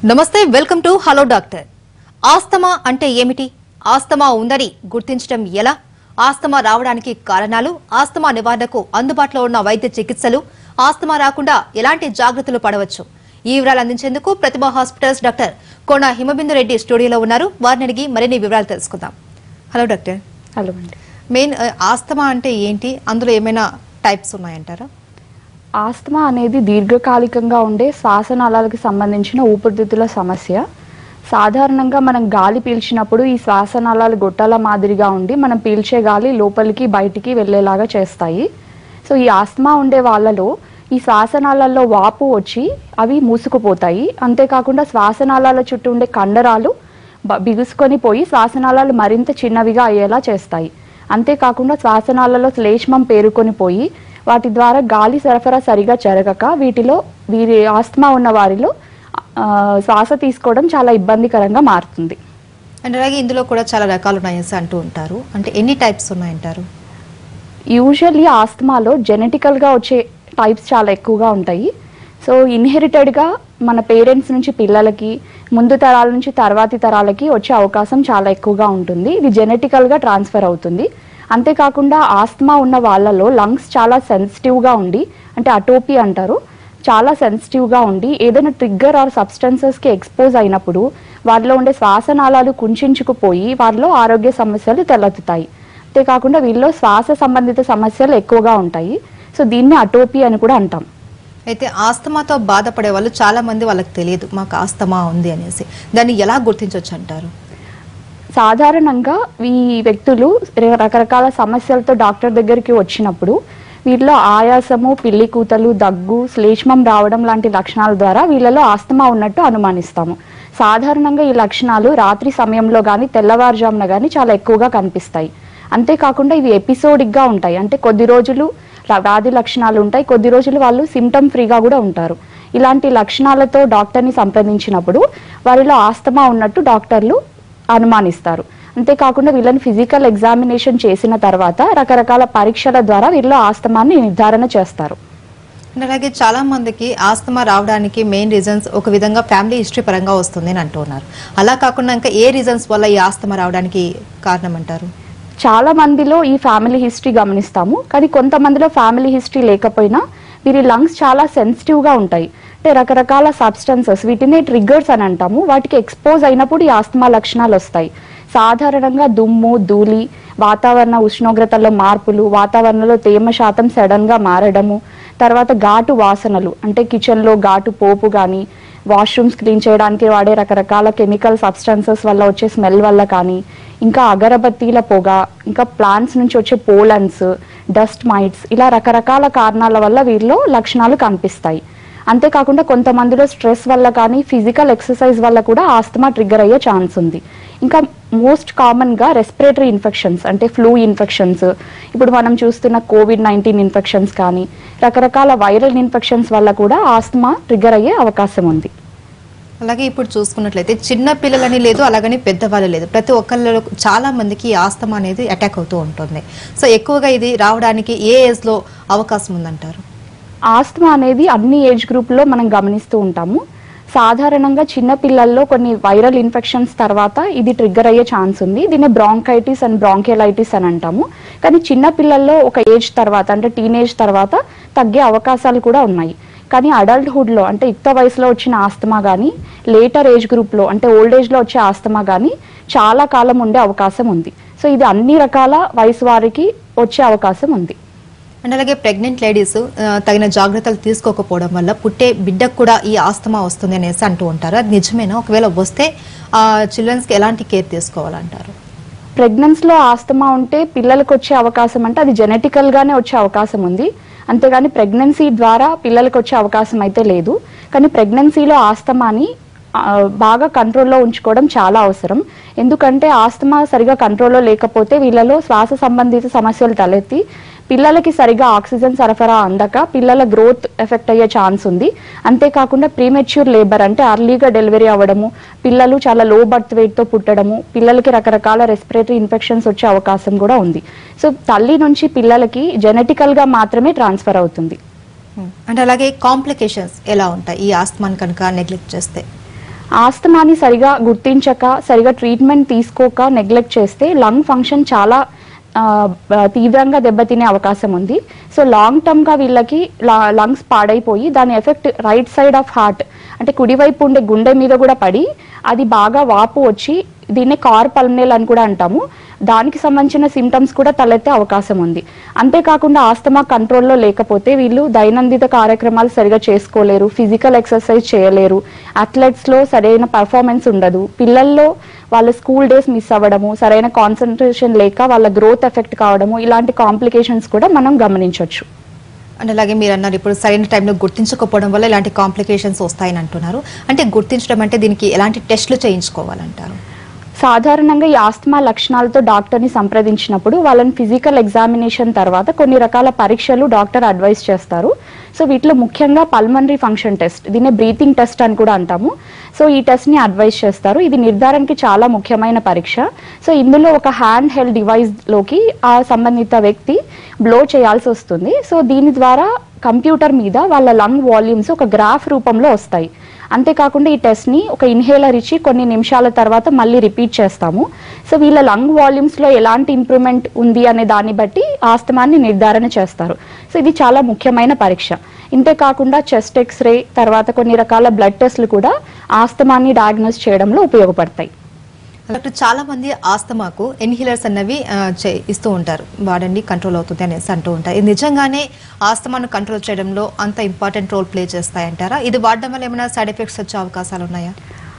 నమస్తే welcome to hello doctor asthma అంటే ఏమిటి ఆస్తమా ఉందని గుర్తించడం ఎలా ఆస్తమా రావడానికి కారణాలు ఆస్తమా నివారణకు అందుబాటులో ఉన్న వైద్య చికిత్సలు ఆస్తమా రాకుండా ఎలాంటి జాగ్రత్తలు పడవచ్చు ఈ వివరాలు అందించేందుకు ప్రతిభా హాస్పిటల్స్ డాక్టర్ కోన హిమబిందు రెడ్డి స్టూడియోలో ఉన్నారు వారిని అడిగి మరిన్ని వివరాలు తెలుసుకుందాం హలో డాక్టర్ హలో అండి మెయిన్ ఆ, ఆస్తమా అంటే ఏంటి అందులో ఏమైనా టైప్స్ ఉన్నాయంటారా ఆస్తమా అనేది దీర్ఘకాలికంగా ఉండే శ్వాసనాళాలకు సంబంధించిన ఊపిరితిత్తుల సమస్య సాధారణంగా మనం గాలి పీల్చినప్పుడు ఈ శ్వాసనాళాలు గొట్టాల మాదిరిగా ఉండి మనం పీల్చే గాలి లోపలికి బయటికి వెళ్ళేలాగా చేస్తాయి సో ఈ ఆస్తమా ఉండే వాళ్ళలో ఈ శ్వాసనాళాల్లో వాపు వచ్చి అవి మూసుకుపోతాయి అంతేకాకుండా శ్వాసనాళాల చుట్టూ ఉండే కండరాలు బ- బిగుసుకొని పోయి శ్వాసనాళాలు మరింత చిన్నవిగా అయ్యేలా చేస్తాయి అంతేకాకుండా శ్వాసనాళాలలో శ్లేష్మం పేరుకొని పోయి వాటి ద్వారా గాలి సరఫరా సరిగా జరగక వీటిలో వీరి ఆస్తమా ఉన్న వారిలో ఆ, శ్వాస తీసుకోవడం చాలా ఇబ్బందికరంగా మారుతుంది అండ్ అలాగే ఇందులో కూడా చాలా రకాలు ఉన్నాయని అంటూ ఉంటారు అంటే ఎన్ని టైప్స్ ఉన్నాయంటారు యూజువల్లీ ఆస్తమాలో జెనెటికల్గా వచ్చే టైప్స్ చాలా ఎక్కువగా ఉంటాయి సో ఇన్హెరిటెడ్గా మన పేరెంట్స్ నుంచి పిల్లలకి ముందు తరాల నుంచి తర్వాతి తరాలకి వచ్చే అవకాశం చాలా ఎక్కువగా ఉంటుంది ఇది జెనెటికల్గా ట్రాన్స్ఫర్ అవుతుంది అంతేకాకుండా ఆస్తమా ఉన్న వాళ్ళలో లంగ్స్ చాలా సెన్సిటివ్గా ఉండి అంటే అటోపీ అంటారు చాలా సెన్సిటివ్గా ఉండి ఏదైనా ట్రిగ్గర్ ఆర్ సబ్స్టెన్సెస్కి ఎక్స్పోజ్ అయినప్పుడు వారిలో ఉండే శ్వాసనాళాలు కుంచుకుపోయి వారిలో ఆరోగ్య సమస్యలు తలెత్తుతాయి అంతేకాకుండా వీళ్ళలో శ్వాస సంబంధిత సమస్యలు ఎక్కువగా ఉంటాయి సో దీన్ని అటోపీ అని కూడా అంటాం అయితే ఆస్తమాతో బాధపడే వాళ్ళు చాలా మంది వాళ్ళకి తెలియదు మాకు ఆస్తమా ఉంది అనేసి దాన్ని ఎలా గుర్తించవచ్చు అంటారు సాధారణంగా ఈ వ్యక్తులు ర- రకరకాల సమస్యలతో డాక్టర్ దగ్గరికి వచ్చినప్పుడు వీళ్ళలో ఆయాసము పిల్లి కూతలు దగ్గు శ్లేష్మం రావడం లాంటి లక్షణాల ద్వారా వీళ్ళలో ఆస్తమా ఉన్నట్టు అనుమానిస్తాము సాధారణంగా ఈ లక్షణాలు రాత్రి సమయంలో కానీ తెల్లవారుజామున కానీ చాలా ఎక్కువగా కనిపిస్తాయి అంతేకాకుండా ఇవి ఎపిసోడిక్గా ఉంటాయి అంటే కొద్ది రోజులు ర- వ్యాధి లక్షణాలు ఉంటాయి కొద్ది రోజులు వాళ్ళు సిమ్టమ్ ఫ్రీగా కూడా ఉంటారు ఇలాంటి లక్షణాలతో డాక్టర్ని సంప్రదించినప్పుడు వారిలో ఆస్తమా ఉన్నట్టు డాక్టర్లు అనుమానిస్తారు అంతేకాకుండా వీళ్ళని ఫిజికల్ ఎగ్జామినేషన్ చేసిన తర్వాత రకరకాల పరీక్షల ద్వారా వీళ్ళలో ఆస్తమాన్ని నిర్ధారణ చేస్తారు అండ్ అలాగే చాలా మందికి ఆస్తమా రావడానికి మెయిన్ రీజన్స్ ఒక విధంగా ఫ్యామిలీ హిస్టరీ పరంగా వస్తుంది అని అంటున్నారు అలా కాకుండా ఇంకా ఏ రీజన్స్ వల్ల ఈ ఆస్తమా రావడానికి కారణం అంటారు చాలా మందిలో ఈ ఫ్యామిలీ హిస్టరీ గమనిస్తాము కానీ కొంతమందిలో ఫ్యామిలీ హిస్టరీ లేకపోయినా వీరి లంగ్స్ చాలా సెన్సిటివ్గా ఉంటాయి అంటే రకరకాల సబ్స్టెన్సెస్ వీటిని ట్రిగ్గర్స్ అని అంటాము వాటికి ఎక్స్పోజ్ అయినప్పుడు ఈ ఆస్తమా లక్షణాలు వస్తాయి సాధారణంగా దుమ్ము ధూళి వాతావరణ ఉష్ణోగ్రతల్లో మార్పులు వాతావరణంలో తేమ శాతం సడన్గా మారడము తర్వాత ఘాటు వాసనలు అంటే కిచెన్లో ఘాటు పోపు కానీ వాష్రూమ్స్ క్లీన్ చేయడానికి వాడే రకరకాల కెమికల్ సబ్స్టెన్సెస్ వల్ల వచ్చే స్మెల్ వల్ల కానీ ఇంకా అగరబత్తీల పొగ ఇంకా ప్లాంట్స్ నుంచి వచ్చే పోలన్స్ డస్ట్ మైట్స్ ఇలా రకరకాల కారణాల వల్ల వీరిలో లక్షణాలు కనిపిస్తాయి అంతేకాకుండా కొంతమందిలో స్ట్రెస్ వల్ల కానీ ఫిజికల్ ఎక్సర్సైజ్ వల్ల కూడా ఆస్తమా ట్రిగ్గర్ అయ్యే ఛాన్స్ ఉంది ఇంకా మోస్ట్ కామన్గా రెస్పిరేటరీ ఇన్ఫెక్షన్స్ అంటే ఫ్లూ ఇన్ఫెక్షన్స్ ఇప్పుడు మనం చూస్తున్న కోవిడ్ నైన్టీన్ ఇన్ఫెక్షన్స్ కానీ రకరకాల వైరల్ ఇన్ఫెక్షన్స్ వల్ల కూడా ఆస్తమా ట్రిగ్గర్ అయ్యే అవకాశం ఉంది అలాగే ఇప్పుడు చూసుకున్నట్లయితే చిన్న పిల్లలని లేదు అలాగని పెద్దవాళ్ళు లేదు ప్రతి ఒక్కళ్ళలో చాలా మందికి ఈ ఆస్తమా అనేది అటాక్ అవుతూ ఉంటుంది సో ఎక్కువగా ఇది రావడానికి ఏ ఏజ్ లో అవకాశం ఉందంటారు ఆస్తమా అనేది అన్ని ఏజ్ గ్రూప్లో మనం గమనిస్తూ ఉంటాము సాధారణంగా చిన్న పిల్లల్లో కొన్ని వైరల్ ఇన్ఫెక్షన్స్ తర్వాత ఇది ట్రిగ్గర్ అయ్యే ఛాన్స్ ఉంది దీన్ని బ్రాంకైటిస్ అండ్ బ్రాంకెలైటిస్ అని అంటాము కానీ చిన్న పిల్లల్లో ఒక ఏజ్ తర్వాత అంటే టీనేజ్ తర్వాత తగ్గే అవకాశాలు కూడా ఉన్నాయి కానీ అడల్ట్హుడ్లో అంటే యుక్త వయసులో వచ్చిన ఆస్తమా కానీ లేటర్ ఏజ్ గ్రూప్లో అంటే ఓల్డ్ ఏజ్లో వచ్చే ఆస్తమా కానీ చాలా కాలం ఉండే అవకాశం ఉంది సో ఇది అన్ని రకాల వయసు వారికి వచ్చే అవకాశం ఉంది అండ్ అలాగే ప్రెగ్నెంట్ లేడీస్ తగిన జాగ్రత్తలు తీసుకోకపోవడం వల్ల పుట్టే బిడ్డకు కూడా ఈ ఆస్తమా వస్తుంది అనేసి అంటూ ఉంటారు అది నిజమేనా ఒకవేళ వస్తే ఆ చిల్డ్రన్స్ కి ఎలాంటి కేర్ తీసుకోవాలంటారు ప్రెగ్నెన్సీలో ఆస్తమా ఉంటే పిల్లలకు వచ్చే అవకాశం అంటే అది జెనెటికల్ గానే వచ్చే అవకాశం ఉంది అంతేగాని ప్రెగ్నెన్సీ ద్వారా పిల్లలకు వచ్చే అవకాశం అయితే లేదు కానీ ప్రెగ్నెన్సీలో ఆస్తమాని ఆ, బాగా కంట్రోల్లో ఉంచుకోవడం చాలా అవసరం ఎందుకంటే ఆస్తమా సరిగా కంట్రోల్లో లేకపోతే వీళ్ళలో శ్వాస సంబంధిత సమస్యలు తలెత్తి పిల్లలకి సరిగా ఆక్సిజన్ సరఫరా అందక పిల్లల గ్రోత్ ఎఫెక్ట్ అయ్యే ఛాన్స్ ఉంది అంతేకాకుండా ప్రీమెచ్యూర్ లేబర్ అంటే అర్లీగా డెలివరీ అవ్వడము పిల్లలు చాలా లో బర్త్ వెయిట్తో పుట్టడము పిల్లలకి రకరకాల రెస్పిరేటరీ ఇన్ఫెక్షన్స్ వచ్చే అవకాశం కూడా ఉంది సో తల్లి నుంచి పిల్లలకి జెనెటికల్గా మాత్రమే ట్రాన్స్ఫర్ అవుతుంది అండ్ అలాగే కాంప్లికేషన్స్ ఎలా ఉంటాయి ఈ ఆస్తమాని కనుక నెగ్లెక్ట్ చేస్తే ఆస్తమాని సరిగా గుర్తించక సరిగా ట్రీట్మెంట్ తీసుకోక నెగ్లెక్ట్ చేస్తే లంగ్ ఫంక్షన్ చాలా ఆ, బ- తీవ్రంగా దెబ్బతినే అవకాశం ఉంది సో లాంగ్ టర్మ్ గా వీళ్ళకి లంగ్స్ పాడైపోయి దాని effect right side of heart అంటే కుడివైపు ఉండే గుండె మీద కూడా పడి అది బాగా వాపు వచ్చి దీన్నే కార్ పల్మనేల్ అని కూడా అంటాము దానికి సంబంధించిన సిమ్టమ్స్ కూడా తలెత్తే అవకాశం ఉంది అంతేకాకుండా ఆస్తమా కంట్రోల్లో లేకపోతే వీళ్ళు దైనందిన కార్యక్రమాలు సరిగా చేసుకోలేరు ఫిజికల్ ఎక్సర్సైజ్ చేయలేరు అథ్లెట్స్ లో సరైన పర్ఫార్మెన్స్ ఉండదు పిల్లల్లో వాళ్ళ స్కూల్ డేస్ మిస్ అవ్వడము సరైన కాన్సన్ట్రేషన్ లేక వాళ్ళ గ్రోత్ ఎఫెక్ట్ కావడము ఇలాంటి కాంప్లికేషన్స్ కూడా మనం గమనించవచ్చు అంటే అలాగే మీరు అన్నారు ఇప్పుడు సరైన టైంలో గుర్తించకపోవడం వల్ల ఇలాంటి కాంప్లికేషన్స్ వస్తాయని అంటున్నారు అంటే గుర్తించడం అంటే దీనికి ఎలాంటి టెస్టులు చేయించుకోవాలంటారు సాధారణంగా ఈ ఆస్తమా లక్షణాలతో డాక్టర్ని సంప్రదించినప్పుడు వాళ్ళని ఫిజికల్ ఎగ్జామినేషన్ తర్వాత కొన్ని రకాల పరీక్షలు డాక్టర్ అడ్వైస్ చేస్తారు సో వీటిలో ముఖ్యంగా పల్మనరీ ఫంక్షన్ టెస్ట్ దీన్ని బ్రీతింగ్ టెస్ట్ అని కూడా అంటాము సో ఈ టెస్ట్ ని అడ్వైస్ చేస్తారు ఇది నిర్ధారణకి చాలా ముఖ్యమైన పరీక్ష సో ఇందులో ఒక హ్యాండ్ హెల్డ్ డివైస్ లోకి ఆ సంబంధిత వ్యక్తి బ్లో చేయాల్సి వస్తుంది సో దీని ద్వారా కంప్యూటర్ మీద వాళ్ళ లంగ్ వాల్యూమ్స్ ఒక గ్రాఫ్ రూపంలో వస్తాయి అంతేకాకుండా ఈ టెస్ట్ ని ఒక ఇన్హేలర్ ఇచ్చి కొన్ని నిమిషాల తర్వాత మళ్ళీ రిపీట్ చేస్తాము సో వీళ్ళ లంగ్ వాల్యూమ్స్ లో ఎలాంటి ఇంప్రూవ్మెంట్ ఉంది అనే దాన్ని బట్టి ఆస్తమాన్ని నిర్ధారణ చేస్తారు సో ఇది చాలా ముఖ్యమైన పరీక్ష ఇంతే కాకుండా చెస్ట్ ఎక్స్రే తర్వాత కొన్ని రకాల బ్లడ్ టెస్ట్లు కూడా ఆస్తమాన్ని డయాగ్నోస్ చేయడంలో ఉపయోగపడతాయి డాక్టర్ చాలా మంది ఆస్తమాకు ఎన్హిలర్స్ అన్నవి ఆ, చే- ఇస్తూ ఉంటారు వాడండి కంట్రోల్ అవుతుంది అనేసి అంటూ ఉంటారు ఇది నిజంగానే ఆస్తమాను కంట్రోల్ చేయడంలో అంత ఇంపార్టెంట్ రోల్ ప్లే చేస్తాయంటారా ఇది వాడడం వల్ల ఏమైనా సైడ్ ఎఫెక్ట్స్ వచ్చే అవకాశాలు ఉన్నాయా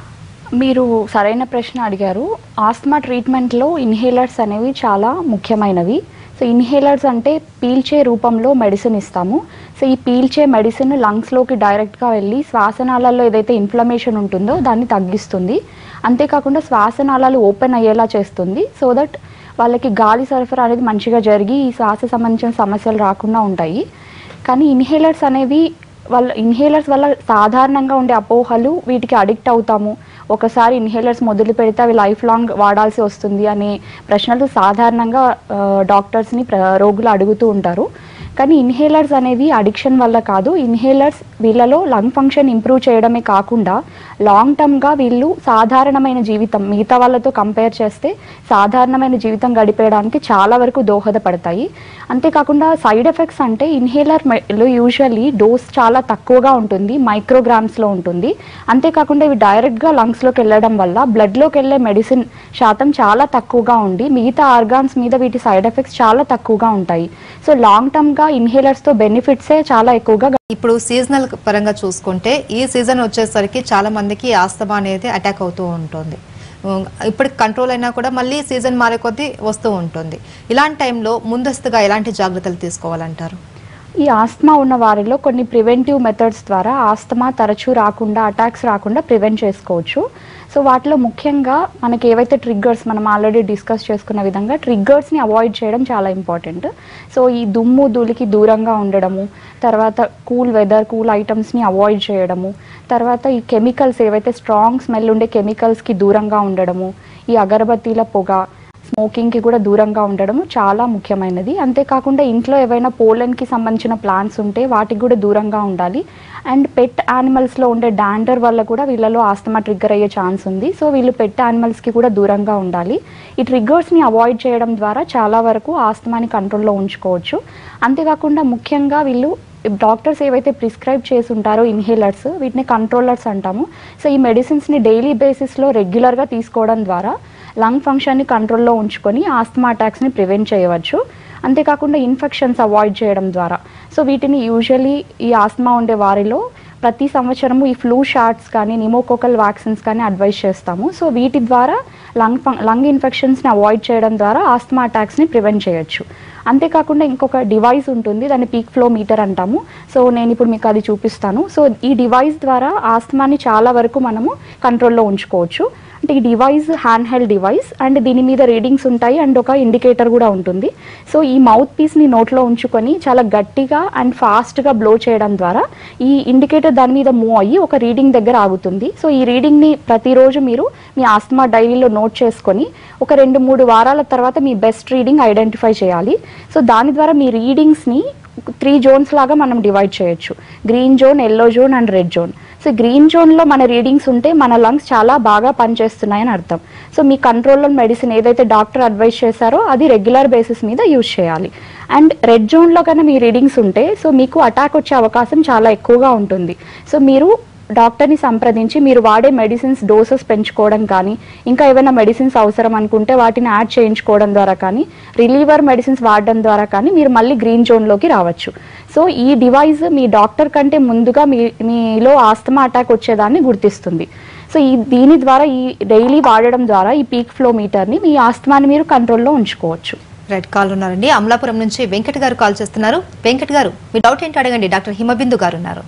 మీరు సరైన ప్రశ్న అడిగారు ఆస్తమా ట్రీట్మెంట్లో ఇన్హేలర్స్ అనేవి చాలా ముఖ్యమైనవి సో ఇన్హేలర్స్ అంటే పీల్చే రూపంలో మెడిసిన్ ఇస్తాము సో ఈ పీల్చే మెడిసిన్ లంగ్స్లోకి డైరెక్ట్గా వెళ్ళి శ్వాసనాళాల్లో ఏదైతే ఇన్ఫ్లమేషన్ ఉంటుందో దాన్ని తగ్గిస్తుంది అంతేకాకుండా శ్వాసనాళాలు ఓపెన్ అయ్యేలా చేస్తుంది సో దట్ వాళ్ళకి గాలి సరఫరా అనేది మంచిగా జరిగి ఈ శ్వాస సంబంధించిన సమస్యలు రాకుండా ఉంటాయి కానీ ఇన్హేలర్స్ అనేవి వాళ్ళ ఇన్హేలర్స్ వల్ల సాధారణంగా ఉండే అపోహలు వీటికి అడిక్ట్ అవుతాము ఒకసారి ఇన్హేలర్స్ మొదలు పెడితే అవి లైఫ్ లాంగ్ వాడాల్సి వస్తుంది అనే ప్రశ్నలు సాధారణంగా ఆ, డాక్టర్స్ని ప్ర రోగులు అడుగుతూ ఉంటారు కానీ ఇన్హేలర్స్ అనేవి అడిక్షన్ వల్ల కాదు ఇన్హేలర్స్ వీళ్ళలో లంగ్ ఫంక్షన్ ఇంప్రూవ్ చేయడమే కాకుండా లాంగ్ టర్మ్గా వీళ్ళు సాధారణమైన జీవితం మిగతా వాళ్ళతో కంపేర్ చేస్తే సాధారణమైన జీవితం గడిపేయడానికి చాలా వరకు దోహదపడతాయి అంతేకాకుండా సైడ్ ఎఫెక్ట్స్ అంటే ఇన్హేలర్ లో యూజువల్లీ డోస్ చాలా తక్కువగా ఉంటుంది మైక్రోగ్రామ్స్లో ఉంటుంది అంతేకాకుండా ఇవి డైరెక్ట్గా లంగ్స్లోకి వెళ్ళడం వల్ల బ్లడ్లోకి వెళ్ళే మెడిసిన్ శాతం చాలా తక్కువగా ఉండి మిగతా ఆర్గాన్స్ మీద వీటి సైడ్ ఎఫెక్ట్స్ చాలా తక్కువగా ఉంటాయి సో లాంగ్ టర్మ్గా ఇన్హేలర్స్తో బెనిఫిట్సే చాలా ఎక్కువగా ఇప్పుడు సీజనల్ పరంగా చూసుకుంటే ఈ సీజన్ వచ్చేసరికి చాలా మందికి ఆస్తమా అనేది అటాక్ అవుతూ ఉంటుంది ఉమ్, ఇప్పుడు కంట్రోల్ అయినా కూడా మళ్ళీ సీజన్ మారే కొద్దీ వస్తూ ఉంటుంది ఇలాంటి టైంలో ముందస్తుగా ఎలాంటి జాగ్రత్తలు తీసుకోవాలంటారు ఈ ఆస్తమా ఉన్న వారిలో కొన్ని ప్రివెంటివ్ మెథడ్స్ ద్వారా ఆస్తమా తరచూ రాకుండా అటాక్స్ రాకుండా ప్రివెంట్ చేసుకోవచ్చు సో వాటిలో ముఖ్యంగా మనకి ఏవైతే ట్రిగ్గర్స్ మనం ఆల్రెడీ డిస్కస్ చేసుకున్న విధంగా ట్రిగ్గర్స్ని అవాయిడ్ చేయడం చాలా ఇంపార్టెంట్ సో ఈ దుమ్ము ధూళికి దూరంగా ఉండడము తర్వాత కూల్ వెదర్ కూల్ ఐటమ్స్ని అవాయిడ్ చేయడము తర్వాత ఈ కెమికల్స్ ఏవైతే స్ట్రాంగ్ స్మెల్ ఉండే కెమికల్స్కి దూరంగా ఉండడము ఈ అగరబత్తీల పొగ స్మోకింగ్కి కూడా దూరంగా ఉండడం చాలా ముఖ్యమైనది అంతేకాకుండా ఇంట్లో ఏవైనా పోలన్కి సంబంధించిన ప్లాంట్స్ ఉంటే వాటికి కూడా దూరంగా ఉండాలి అండ్ పెట్ యానిమల్స్లో ఉండే డాండర్ వల్ల కూడా వీళ్ళలో ఆస్తమా ట్రిగ్గర్ అయ్యే ఛాన్స్ ఉంది సో వీళ్ళు పెట్ యానిమల్స్కి కూడా దూరంగా ఉండాలి ఈ ట్రిగ్గర్స్ని అవాయిడ్ చేయడం ద్వారా చాలా వరకు ఆస్తమాని కంట్రోల్లో ఉంచుకోవచ్చు అంతేకాకుండా ముఖ్యంగా వీళ్ళు డాక్టర్స్ ఏవైతే ప్రిస్క్రైబ్ చేసి ఉంటారో ఇన్హేలర్స్ వీటిని కంట్రోలర్స్ అంటాము సో ఈ మెడిసిన్స్ని డైలీ బేసిస్లో రెగ్యులర్గా తీసుకోవడం ద్వారా లంగ్ ఫంక్షన్ని కంట్రోల్లో ఉంచుకొని ఆస్తమా అటాక్స్ని ప్రివెంట్ చేయవచ్చు అంతేకాకుండా ఇన్ఫెక్షన్స్ అవాయిడ్ చేయడం ద్వారా సో వీటిని యూజువలీ ఈ ఆస్తమా ఉండే వారిలో ప్రతి సంవత్సరము ఈ ఫ్లూ షాట్స్ కానీ నిమోకోకల్ వ్యాక్సిన్స్ కానీ అడ్వైస్ చేస్తాము సో వీటి ద్వారా లంగ్ ఫం- లంగ్ ఇన్ఫెక్షన్స్ని అవాయిడ్ చేయడం ద్వారా ఆస్తమా అటాక్స్ని ప్రివెంట్ చేయొచ్చు అంతేకాకుండా ఇంకొక డివైస్ ఉంటుంది దాన్ని పీక్ ఫ్లో మీటర్ అంటాము సో నేను ఇప్పుడు మీకు అది చూపిస్తాను సో ఈ డివైస్ ద్వారా ఆస్తమాని చాలా వరకు మనము కంట్రోల్లో ఉంచుకోవచ్చు అంటే ఈ device hand held device and దీని మీద రీడింగ్స్ ఉంటాయి అండ్ ఒక ఇండికేటర్ కూడా ఉంటుంది సో ఈ మౌత్ పీస్ని నోట్లో ఉంచుకొని చాలా గట్టిగా అండ్ ఫాస్ట్గా బ్లో చేయడం ద్వారా ఈ ఇండికేటర్ దాని మీద మూవ్ అయ్యి ఒక రీడింగ్ దగ్గర ఆగుతుంది సో ఈ రీడింగ్ని ప్రతిరోజు మీరు మీ ఆస్తమా డైరీలో నోట్ చేసుకొని ఒక రెండు మూడు వారాల తర్వాత మీ బెస్ట్ రీడింగ్ ఐడెంటిఫై చేయాలి సో దాని ద్వారా మీ రీడింగ్స్ని త్రీ జోన్స్ లాగా మనం డివైడ్ చేయొచ్చు green zone yellow zone and red zone so green జోన్లో మన రీడింగ్స్ ఉంటే మన లంగ్స్ చాలా బాగా పనిచేస్తున్నాయని అర్థం సో మీ కంట్రోల్లో మెడిసిన్ ఏదైతే డాక్టర్ అడ్వైస్ చేశారో అది రెగ్యులర్ బేసిస్ మీద యూజ్ చేయాలి అండ్ రెడ్ జోన్లో కన్నా మీ రీడింగ్స్ ఉంటే సో మీకు అటాక్ వచ్చే అవకాశం చాలా ఎక్కువగా ఉంటుంది సో మీరు డాక్టర్ని సంప్రదించి మీరు వాడే మెడిసిన్స్ డోసెస్ పెంచుకోవడం కానీ ఇంకా ఏమైనా మెడిసిన్స్ అవసరం అనుకుంటే వాటిని యాడ్ చేయించుకోవడం ద్వారా కానీ రిలీవర్ మెడిసిన్స్ వాడడం ద్వారా కానీ మీరు మళ్ళీ గ్రీన్ జోన్లోకి రావచ్చు సో ఈ డివైస్ మీ డాక్టర్ కంటే ముందుగా మీ మీలో ఆస్తమా అటాక్ వచ్చేదాన్ని గుర్తిస్తుంది సో ఈ దీని ద్వారా ఈ డైలీ వాడడం ద్వారా ఈ పీక్ ఫ్లో మీటర్ని మీ ఆస్తమాని మీరు కంట్రోల్లో ఉంచుకోవచ్చు రెడ్ కాల్ ఉన్నారండి అమలాపురం నుంచి వెంకట్ గారు కాల్ చేస్తున్నారు వెంకట్ గారు మీ డౌట్ ఏంటి అడగండి డాక్టర్ హిమబిందు గారు ఉన్నారు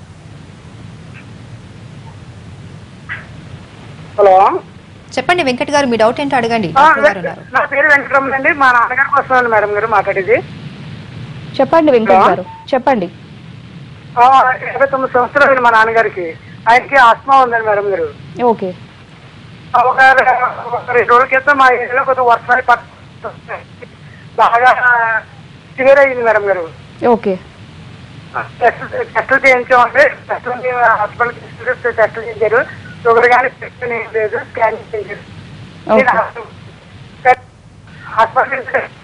హలో చెప్పండి వెంకట్ గారు మీ డౌట్ ఏంటో అడగండి ఆ, డాక్టర్ గారు ఉన్నారు నా పేరు వెంకటరమణ అండి మా నాన్నగారి కోసం మేడం గారు మాట్లాడేది చెప్పండి వెంకట్ హలో? గారు చెప్పండి ఆ, ఇరవై తొమ్మిది సంవత్సరాలు మా నాన్నగారికి ఆయనకి ఆస్మా ఉందండి మేడం గారు ఓకే ఆ, ఒక ఒక రెండు రోజుల క్రితం మా ఏరియాలో కొంచెం వర్షాలు పడుతుంది బాగా సివియర్ అయ్యింది మేడం గారు ఓకే టెస్ట్ టెస్టులు చేయించామంటే టెస్టులు హాస్పిటల్కి తీసుకెళ్తే టెస్టులు చేయించారు షుగర్ కానీ ప్రెషర్ ఏం లేదు స్కాన్ చేయించారు ఓకే హాస్పిటల్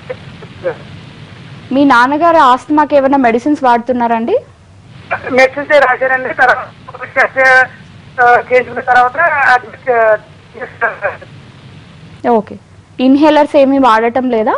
మీ నాన్నగారు ఆస్తమాకి ఏమైనా మెడిసిన్స్ వాడుతున్నారండి మెడిసిన్స్ రాశారండి తర్వాత టెస్ట్ చేయించుకున్న తర్వాత అడ్మిట్ చేస్తారు ఓకే ఇన్హేలర్స్ ఏమీ వాడటం లేదా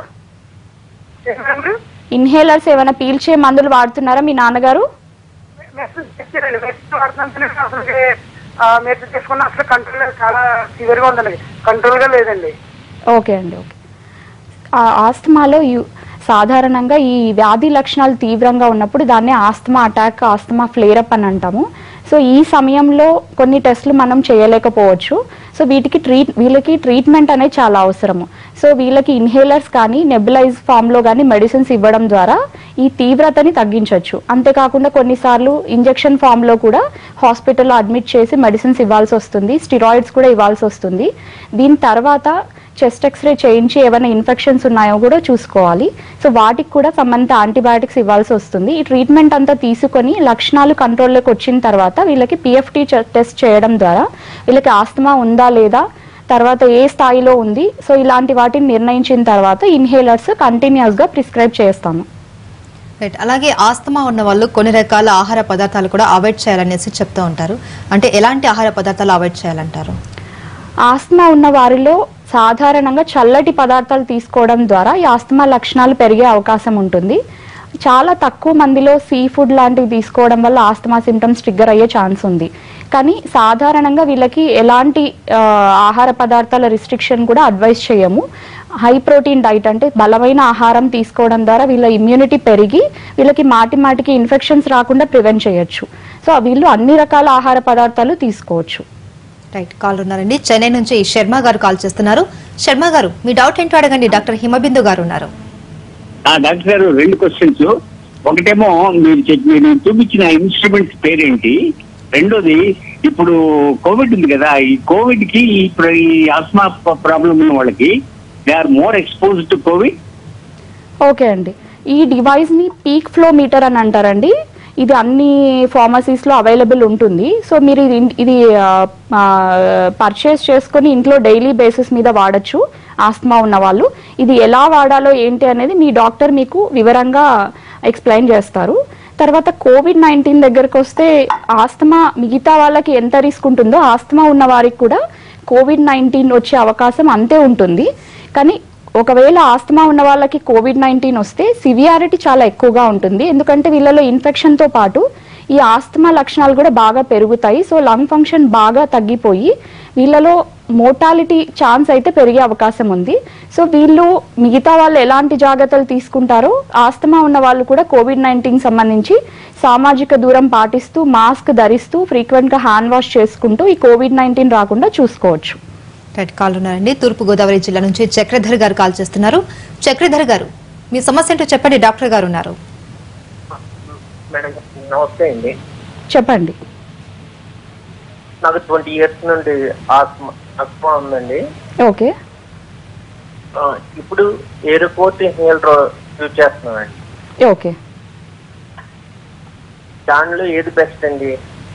చేశారండి ఇన్హేలర్స్ ఏమైనా పీల్చే మందులు వాడుతున్నారా మీ నాన్నగారు మెడిసిన్ తెచ్చారండి మెడిసిన్ వాడుతున్నాను అసలు మెడిసిన్ తీసుకున్న అసలు కంట్రోల్ చాలా సివియర్ గా ఉందండి కంట్రోల్ గా లేదండి ఓకే అండి ఓకే ఆ ఆస్తమాలో యు- సాధారణంగా ఈ వ్యాధి లక్షణాలు తీవ్రంగా ఉన్నప్పుడు దాన్ని ఆస్తమా అటాక్ ఆస్తమా ఫ్లేరప్ అని అంటాము సో ఈ సమయంలో కొన్ని టెస్టులు మనం చేయలేకపోవచ్చు సో వీటికి ట్రీట్ వీళ్ళకి ట్రీట్మెంట్ అనేది చాలా అవసరము సో వీళ్ళకి ఇన్హేలర్స్ కానీ నెబులైజ్ ఫామ్లో కానీ మెడిసిన్స్ ఇవ్వడం ద్వారా ఈ తీవ్రతని తగ్గించవచ్చు అంతేకాకుండా కొన్నిసార్లు ఇంజెక్షన్ ఫామ్లో కూడా హాస్పిటల్లో అడ్మిట్ చేసి మెడిసిన్స్ ఇవ్వాల్సి వస్తుంది స్టిరాయిడ్స్ కూడా ఇవ్వాల్సి వస్తుంది దీని తర్వాత చెస్ట్ ఎక్స్రే చేయించి ఏమైనా ఇన్ఫెక్షన్స్ ఉన్నాయో కూడా చూసుకోవాలి సో వాటికి కూడా సంబంధిత యాంటీబయాటిక్స్ ఇవ్వాల్సి వస్తుంది ఈ ట్రీట్మెంట్ అంతా తీసుకొని లక్షణాలు కంట్రోల్లోకి వచ్చిన తర్వాత వీళ్ళకి పిఎఫ్టీ టెస్ట్ చేయడం ద్వారా వీళ్ళకి ఆస్తమా ఉందా లేదా తర్వాత ఏ స్థాయిలో ఉంది సో ఇలాంటి వాటిని నిర్ణయించిన తర్వాత ఇన్హేలర్స్ కంటిన్యూస్గా ప్రిస్క్రైబ్ చేస్తాము రైట్ అలాగే ఆస్తమా ఉన్న వాళ్ళు కొన్ని రకాల ఆహార పదార్థాలు కూడా అవాయిడ్ చేయాలనేసి చెప్తూ ఉంటారు అంటే ఎలాంటి ఆహార పదార్థాలు అవాయిడ్ చేయాలంటారు ఆస్తమా ఉన్న వారిలో సాధారణంగా చల్లటి పదార్థాలు తీసుకోవడం ద్వారా ఈ ఆస్తమా లక్షణాలు పెరిగే అవకాశం ఉంటుంది చాలా తక్కువ మందిలో సీ ఫుడ్ లాంటివి తీసుకోవడం వల్ల ఆస్తమా సిమ్టమ్స్ ట్రిగ్గర్ అయ్యే ఛాన్స్ ఉంది కానీ సాధారణంగా వీళ్ళకి ఎలాంటి ఆ, ఆహార పదార్థాల రిస్ట్రిక్షన్ కూడా అడ్వైస్ చేయము హై ప్రోటీన్ డైట్ అంటే బలమైన ఆహారం తీసుకోవడం ద్వారా వీళ్ళ ఇమ్యూనిటీ పెరిగి వీళ్ళకి మాటి మాటికి ఇన్ఫెక్షన్స్ రాకుండా ప్రివెంట్ చేయొచ్చు సో వీళ్ళు అన్ని రకాల ఆహార పదార్థాలు తీసుకోవచ్చు రైట్ కాల్ ఉన్నారండి చెన్నై నుంచి శర్మ గారు కాల్ చేస్తున్నారు శర్మ గారు మీ డౌట్ ఏంటో అడగండి డాక్టర్ హిమబిందు గారు ఉన్నారు ఆ, డాక్టర్ గారు రెండు క్వశ్చన్స్ ఒకటేమో మీరు చెప్- మీరు చూపించిన ఇన్స్ట్రుమెంట్స్ పేరేంటి రెండోది ఇప్పుడు కోవిడ్ ఉంది కదా ఈ కోవిడ్ కి ఈ ప్ర- ఈ ఆస్మా ప్రాబ్లం ఉన్న వాళ్ళకి they are more expose to COVID okay అండి ఈ డివైస్ని పీక్ ఫ్లో మీటర్ అని అంటారండి ఇది అన్ని ఫార్మసీస్లో అవైలబుల్ ఉంటుంది సో మీరు ఇది ఇది పర్చేస్ చేసుకొని ఇంట్లో డైలీ బేసిస్ మీద వాడచ్చు ఆస్తమా ఉన్న వాళ్ళు ఇది ఎలా వాడాలో ఏంటి అనేది మీ డాక్టర్ మీకు వివరంగా ఎక్స్ప్లెయిన్ చేస్తారు తర్వాత కోవిడ్ నైన్టీన్ దగ్గరకు వస్తే ఆస్తమా మిగతా వాళ్ళకి ఎంత రిస్క్ ఉంటుందో ఆస్తమా ఉన్న వారికి కూడా కోవిడ్ నైన్టీన్ వచ్చే అవకాశం అంతే ఉంటుంది కానీ ఒకవేళ ఆస్తమా ఉన్న వాళ్ళకి కోవిడ్ నైన్టీన్ వస్తే సివియారిటీ చాలా ఎక్కువగా ఉంటుంది ఎందుకంటే వీళ్ళలో ఇన్ఫెక్షన్తో పాటు ఈ ఆస్తమా లక్షణాలు కూడా బాగా పెరుగుతాయి సో లంగ్ ఫంక్షన్ బాగా తగ్గిపోయి వీళ్ళలో మోటాలిటీ ఛాన్స్ అయితే పెరిగే అవకాశం ఉంది సో వీళ్ళు మిగతా వాళ్ళు ఎలాంటి జాగ్రత్తలు తీసుకుంటారో ఆస్తమా ఉన్న వాళ్ళు కూడా కోవిడ్ నైన్టీన్ సంబంధించి సామాజిక దూరం పాటిస్తూ మాస్క్ ధరిస్తూ ఫ్రీక్వెంట్గా హ్యాండ్ వాష్ చేసుకుంటూ ఈ కోవిడ్ నైన్టీన్ రాకుండా చూసుకోవచ్చు రైట్ కాల్ ఉన్నారండి తూర్పు గోదావరి జిల్లా నుంచి చక్రధర్ గారు కాల్ చేస్తున్నారు చక్రధర్ గారు మీ సమస్య ఏంటో చెప్పండి డాక్టర్ గారు ఉన్నారు మేడం నమస్తే అండి చెప్పండి నాకు ట్వంటీ ఇయర్స్ నుండి ఆస్మా ఆస్మా ఉందండి ఓకే ఆ, ఇప్పుడు ఏరుకోట్ ఇన్హేలర్ యూజ్ చేస్తున్నానండి ఓకే దానిలో ఏది బెస్ట్ అండి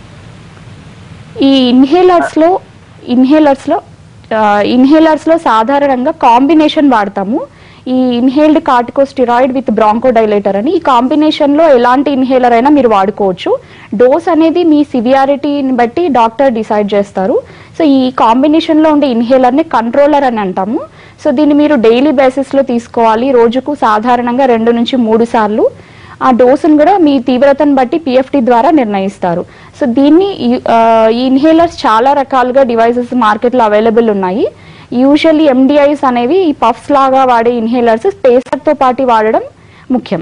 ఈ ఇన్హేలర్స్ లో ఇన్హేలర్స్ లో ఇన్హేలర్స్ లో సాధారణంగా కాంబినేషన్ వాడతాము ఈ ఇన్హేల్డ్ కార్టికోస్టిరాయిడ్ విత్ బ్రాంకోడైలేటర్ అని ఈ కాంబినేషన్ లో ఎలాంటి ఇన్హేలర్ అయినా మీరు వాడుకోవచ్చు డోస్ అనేది మీ సివియారిటీని బట్టి డాక్టర్ డిసైడ్ చేస్తారు సో ఈ కాంబినేషన్ లో ఉండే ఇన్హేలర్ ని కంట్రోలర్ అని అంటాము సో దీన్ని మీరు డైలీ బేసిస్ లో తీసుకోవాలి రోజుకు సాధారణంగా రెండు నుంచి మూడు సార్లు ఆ డోసును కూడా మీ తీవ్రతను బట్టి పిఎఫ్టి ద్వారా నిర్ణయిస్తారు సో దీన్ని ఈ- ఆ, ఈ ఇన్హేలర్స్ చాలా రకాలుగా డివైసెస్ మార్కెట్లో అవైలబుల్ ఉన్నాయి యూజువల్లీ ఎండిఐస్ అనేవి ఈ పఫ్స్ లాగా వాడే ఇన్హేలర్స్ స్పేసర్తో పాటు వాడడం ముఖ్యం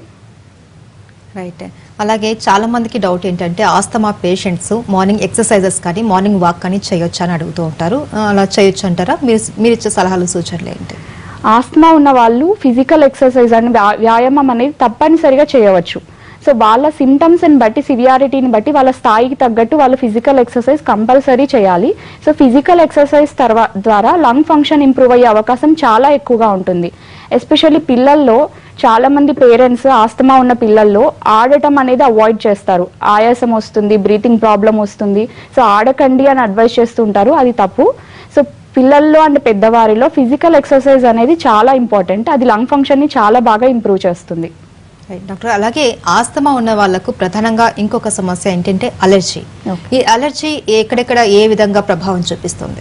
రైట్ అలాగే చాలా మందికి డౌట్ ఏంటంటే ఆస్తమా పేషెంట్స్ మార్నింగ్ ఎక్సర్సైజెస్ కానీ మార్నింగ్ వాక్ కానీ చేయొచ్చా అని అడుగుతూ ఉంటారు ఆ, అలా చేయొచ్చు అంటారా మీరు మీరు ఇచ్చే సలహాలు సూచనలు ఏంటి ఆస్తమా ఉన్న వాళ్ళు ఫిజికల్ ఎక్సర్సైజ్ అని వ్యా- వ్యాయామం అనేది తప్పనిసరిగా చేయవచ్చు సో వాళ్ళ సిమ్టమ్స్ ని బట్టి సివియారిటీని బట్టి వాళ్ళ స్థాయికి తగ్గట్టు వాళ్ళు ఫిజికల్ ఎక్సర్సైజ్ కంపల్సరీ చేయాలి సో ఫిజికల్ ఎక్సర్సైజ్ తర్వా ద్వారా లంగ్ ఫంక్షన్ ఇంప్రూవ్ అయ్యే అవకాశం చాలా ఎక్కువగా ఉంటుంది ఎస్పెషల్లీ పిల్లల్లో చాలా మంది పేరెంట్స్ ఆస్తమా ఉన్న పిల్లల్లో ఆడటం అనేది అవాయిడ్ చేస్తారు ఆయాసం వస్తుంది బ్రీతింగ్ ప్రాబ్లం వస్తుంది సో ఆడకండి అని అడ్వైస్ చేస్తుంటారు అది తప్పు సో పిల్లల్లో అండ్ పెద్దవారిలో ఫిజికల్ ఎక్సర్సైజ్ అనేది చాలా ఇంపార్టెంట్ అది లంగ్ ఫంక్షన్ ని చాలా బాగా ఇంప్రూవ్ చేస్తుంది రైట్ డాక్టర్ అలాగే ఆస్తమా ఉన్న వాళ్ళకు ప్రధానంగా ఇంకొక సమస్య ఏంటంటే అలర్జీ Okay. ఈ అలర్జీ ఎక్కడెక్కడ ఏ విధంగా ప్రభావం చూపిస్తుంది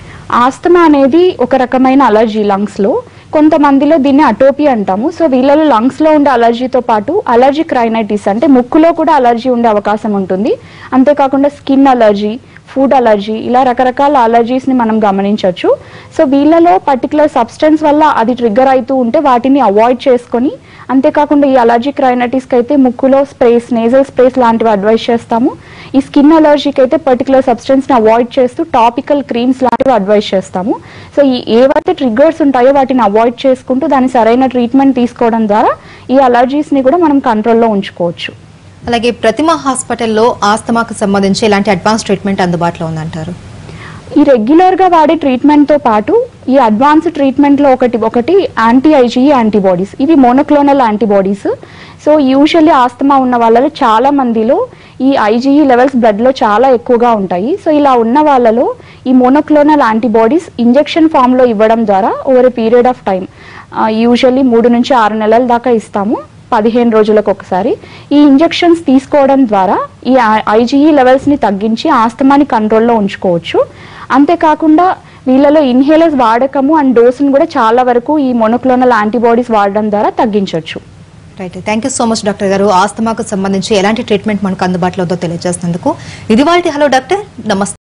ఆస్తమా అనేది ఒక రకమైన అలర్జీ లంగ్స్ లో కొంతమందిలో దీన్ని అటోపీ అంటాము సో వీళ్ళలో లంగ్స్ లో ఉండే అలర్జీతో పాటు అలర్జీ క్రైనైటిస్ అంటే ముక్కులో కూడా అలర్జీ ఉండే అవకాశం ఉంటుంది అంతేకాకుండా స్కిన్ అలర్జీ ఫుడ్ అలర్జీ ఇలా రకరకాల అలర్జీస్ ని మనం గమనించవచ్చు సో వీళ్ళలో పర్టికులర్ సబ్స్టెన్స్ వల్ల అది ట్రిగ్గర్ అవుతూ ఉంటే వాటిని అవాయిడ్ చేసుకొని అంతేకాకుండా ఈ అలర్జిక్ రైనటిస్కి అయితే ముక్కులో స్ప్రేస్ నేజల్ స్ప్రేస్ లాంటివి అడ్వైస్ చేస్తాము ఈ స్కిన్ అలర్జీకి అయితే పర్టికులర్ సబ్స్టెన్స్ని అవాయిడ్ చేస్తూ టాపికల్ క్రీమ్స్ లాంటివి అడ్వైస్ చేస్తాము సో ఈ ఏవైతే ట్రిగ్గర్స్ ఉంటాయో వాటిని అవాయిడ్ చేసుకుంటూ దాని సరైన ట్రీట్మెంట్ తీసుకోవడం ద్వారా ఈ అలర్జీస్ని కూడా మనం కంట్రోల్లో ఉంచుకోవచ్చు అలాగే ప్రతిమ హాస్పిటల్లో ఆస్తమాకు సంబంధించి ఎలాంటి అడ్వాన్స్ ట్రీట్మెంట్ అందుబాటులో ఉందంటారు ఈ రెగ్యులర్ గా వాడే ట్రీట్మెంట్ తో పాటు ఈ అడ్వాన్స్ ట్రీట్మెంట్ లో ఒకటి ఒకటి యాంటీ ఐజీఈ యాంటీబాడీస్ ఇవి monoclonal antibodies so usually asthma ఉన్న వాళ్ళలో చాలా మందిలో ఈ ఐజీఈ లెవెల్స్ బ్లడ్ లో చాలా ఎక్కువగా ఉంటాయి సో ఇలా ఉన్న వాళ్ళలో ఈ మోనోక్లోనల్ యాంటీబాడీస్ ఇంజెక్షన్ ఫామ్ లో ఇవ్వడం ద్వారా over a period of time usually మూడు నుంచి ఆరు నెలల దాకా ఇస్తాము పదిహేను రోజులకు ఒకసారి ఈ ఇంజెక్షన్స్ తీసుకోవడం ద్వారా ఈ ఐజీఈ లెవెల్స్ ని తగ్గించి ఆస్తమాని కంట్రోల్లో ఉంచుకోవచ్చు అంతేకాకుండా వీళ్ళలో ఇన్హేలర్స్ వాడకము అండ్ డోసును కూడా చాలా వరకు ఈ మొనోక్లోనల్ యాంటీబాడీస్ వాడడం ద్వారా తగ్గించవచ్చు right thank you so much doctor గారు ఆస్తమాకు సంబంధించి ఎలాంటి ట్రీట్మెంట్ మనకు అందుబాటులో ఉందో తెలియజేసినందుకు ఇది వాళ్ళ హలో డాక్టర్ నమస్తే